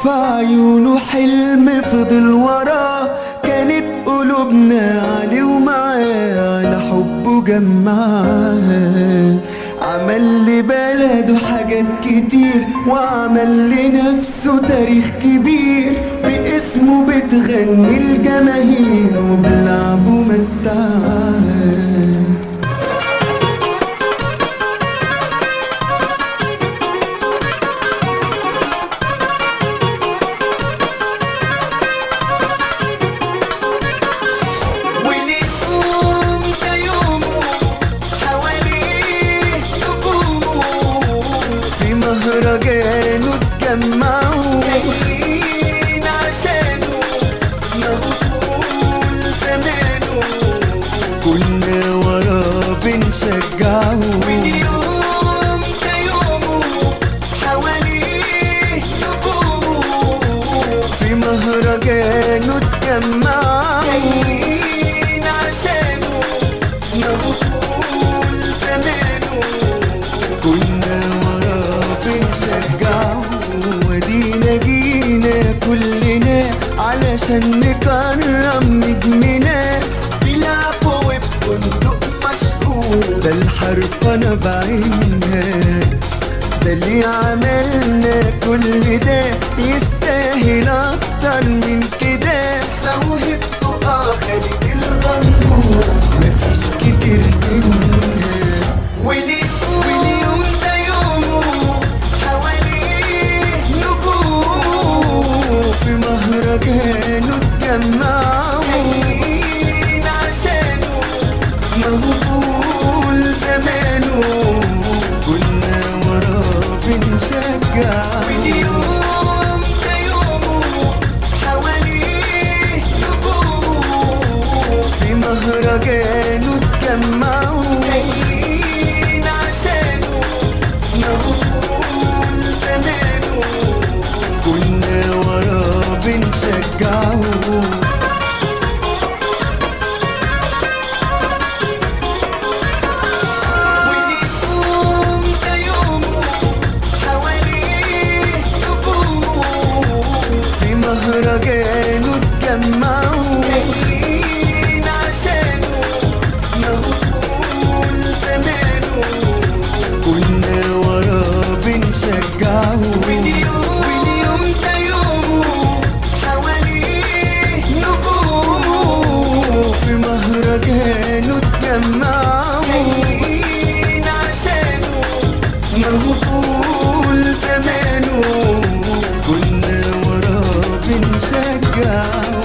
في عيونه حلم فضل وراه كانت قلوبنا عليه ومعاه على حبه جمعها عمل لبلده حاجات كتير وعمل لنفسه تاريخ كبير باسمه بتغني الجماهير وبلعبه متعها واليوم ده يومه حواليه نجومه في مهرجانه اتجمعوا جايين عشانه مهول زمانه كنا وراه بنشجعه واليوم ده يومه حواليه نجومه في مهرجانه اتجمعوا جايين عشانه مهول زمانه كنا وراه بنشجعه ودينا جينا كلنا علشان نكرم نجمنا بيلعبوا وبفندق مشهور ده الحرفنة بعينها ده اللي عملنا كل ده يستاهل اكتر من كده موهبته اه خالد الغندور مفيش كتير منها واليوم واليوم ده يومه حواليه نجوم في مهرجانه اتجمعوا جايين عشانه مهبول زمانه كنا وراه بنشجع واليوم ده يومه حواليه نجوم في مهرجانه اتجمعوا جايين عشانه مهبول زمانه كنا وراه بنشجعه واليوم ده يومه حواليه نجومه في مهرجانه اتجمعوا جايين عشانه مهول زمانه كنا وراه بنشجعه واليوم واليوم ده يومه حواليه نجومه في مهرجانه اتجمعوا جايين عشانه مهبول زمانه كنا وراه بنشجعه